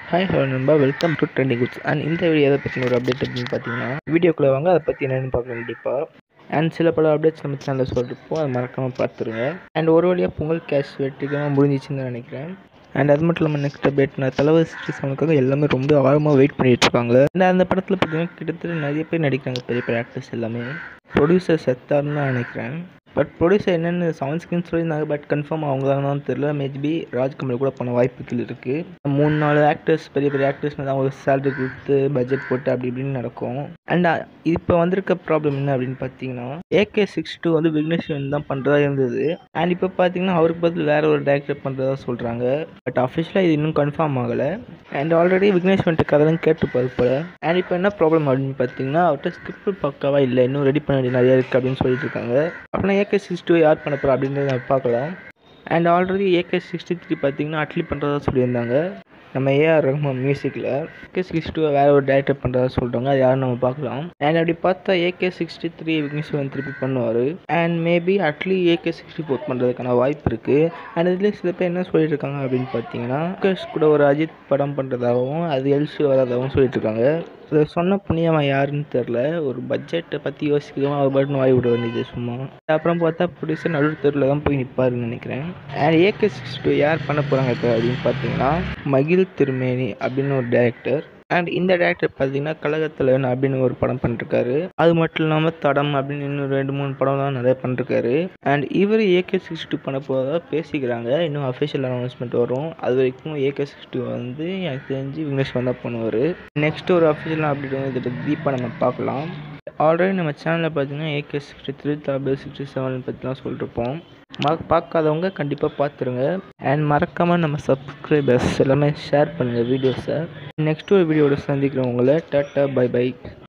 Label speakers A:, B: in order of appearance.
A: hi hello நண்பா welcome to trending goods and இந்த video எதை பற்றின ஒரு அப்டேட் அப்படின்னு பார்த்தீங்கன்னா வீடியோக்குள்ளே வாங்க அதை பற்றி என்னென்னு பார்க்கலாம் கண்டிப்பாக அண்ட் சில பல அப்டேட்ஸ் நம்ம சேனலில் சொல்லிருப்போம் அதை மறக்காமல் பார்த்துருங்க அண்ட் ஒரு வழியாக பொங்கல் கேஷ் வெற்றிகமாக முடிஞ்சிச்சுன்னு தான் நினைக்கிறேன் அண்ட் அது மட்டும் இல்லாமல் நெக்ஸ்ட் அப்டேட் நான் தலவர் சிக்ஸ்டி செவனுக்காக எல்லாமே ரொம்ப ஆழமாக வெயிட் பண்ணிட்டு இருக்காங்க அண்ட் அந்த படத்தில் பார்த்தீங்கன்னா கிட்டத்தட்ட நிறைய பேர் நடிக்கிறாங்க பெரிய பெரிய ஆக்டர்ஸ் எல்லாமே ப்ரொடியூசர் செத்தார்னு தான் நினைக்கிறேன் பட் ப்ரொடியூசர் என்னென்னு செவன் ஸ்கிரீன் சொல்லியிருந்தாங்க பட் கன்ஃபார்ம் அவங்க தான் தெரியல மேபி ராஜ்கமல் கூட பண்ண வாய்ப்புகள் இருக்குது மூணு நாலு ஆக்டர்ஸ் பெரிய பெரிய ஆக்டர்ஸ் அவங்களுக்கு சேலரி கொடுத்து பட்ஜெட் போட்டு அப்படி இப்படின்னு நடக்கும் அண்ட் இப்போ வந்திருக்க ப்ராப்ளம் என்ன அப்படின்னு பார்த்தீங்கன்னா ஏகே சிக்ஸ் டூ வந்து விக்னேஸ்வரன் தான் பண்ணுறதா இருந்தது அண்ட் இப்போ பார்த்தீங்கன்னா அவருக்கு பதில் வேற ஒரு டேரக்டர் பண்ணுறதா சொல்கிறாங்க பட் அஃபிஷியலாக இது இன்னும் கன்ஃபார்ம் ஆகலை அண்ட் ஆல்ரெடி விக்னேஸ்வரன்ட்டு கதைலாம் கேட்டுப்பாரு போல அண்ட் இப்போ என்ன ப்ராப்ளம் அப்படின்னு பார்த்தீங்கன்னா அவர்கிட்ட ஸ்கிரிப்ட் பக்காவாக இல்லை இன்னும் ரெடி பண்ண வேண்டிய நிறையா இருக்குது அப்படின்னு சொல்லிட்டு இருக்காங்க அப்படின்னா ஏகே சிக்ஸ் டூ யார் பண்ண போகிறா அப்படின்றத நம்ம பார்க்கலாம் and already AK sixty three பார்த்தீங்கன்னா அட்லி பண்ணுறதா சொல்லியிருந்தாங்க நம்ம ஏஆர் ரஹ்மான் மியூசிக்கில் ஏகே சிக்ஸ்டி டூ வேறு ஒரு டேரக்டர் பண்ணுறதா சொல்கிறாங்க அது யாரும் நம்ம பார்க்கலாம் அண்ட் அப்படி பார்த்தா ஏகே சிக்ஸ்டி த்ரீ விக்னேஸ்வரன் திருப்பி பண்ணுவார் and maybe Atlee AK sixty four பண்ணுறதுக்கான வாய்ப்பு இருக்குது அண்ட் இதில் சில பேர் என்ன சொல்லிட்டு இருக்காங்க அப்படின்னு பார்த்தீங்கன்னா முகேஷ் கூட ஒரு அஜித் படம் பண்ணுறதாகவும் அது எல்சி வராதாகவும் சொல்லிட்டு இருக்காங்க இதை சொன்ன புண்ணியமாக யாருன்னு தெரில ஒரு பட்ஜெட்டை பற்றி யோசிக்காம அவர் பாட்டுன்னு வாய் விட வேண்டியது சும்மா அப்புறம் பார்த்தா ப்ரொடியூசர் நடு தெருவில் தான் போய் நிற்பாருன்னு நினைக்கிறேன் அண்ட் ஏகே சிக்ஸ் டூ யார் பண்ண போகிறாங்க இப்போ அப்படின்னு பார்த்தீங்கன்னா மகிழ் திருமேனி அப்படின்னு ஒரு டேரக்டர் அண்ட் இந்த டேரக்டர் பார்த்தீங்கன்னா கழகத்தலைவன் அப்படின்னு ஒரு படம் பண்ணிருக்காரு அது மட்டும் இல்லாமல் தடம் அப்படின்னு இன்னும் ரெண்டு மூணு படம்லாம் நிறைய பண்ணிருக்காரு அண்ட் இவர் ஏகே சிக்ஸ் டூ பண்ண போகிறதா பேசிக்கிறாங்க இன்னும் அஃபிஷியல் அனௌன்ஸ்மெண்ட் வரும் அது வரைக்கும் ஏகே சிக்ஸ் டூ வந்து எனக்கு தெரிஞ்சு விக்னேஷ் தான் பண்ணுவார் நெக்ஸ்ட் ஒரு அஃபிஷியல் அப்டேட் வந்து இதை பற்றி டீப்பாக நம்ம பார்க்கலாம் ஆல்ரெடி நம்ம சேனலில் பார்த்தீங்கன்னா ஏகே சிக்ஸ்டி த்ரீ தாபே சிக்ஸ்டி செவன் பற்றிலாம் சொல்லிருப்போம் ம பார்க்காதவங்க கண்டிப்பாக பார்த்துருங்க அண்ட் மறக்காமல் நம்ம சப்ஸ்கிரைபர்ஸ் எல்லாமே ஷேர் பண்ணுங்கள் வீடியோஸை நெக்ஸ்ட் ஒரு வீடியோட சந்திக்கிறவங்கள டாட்டா பை பை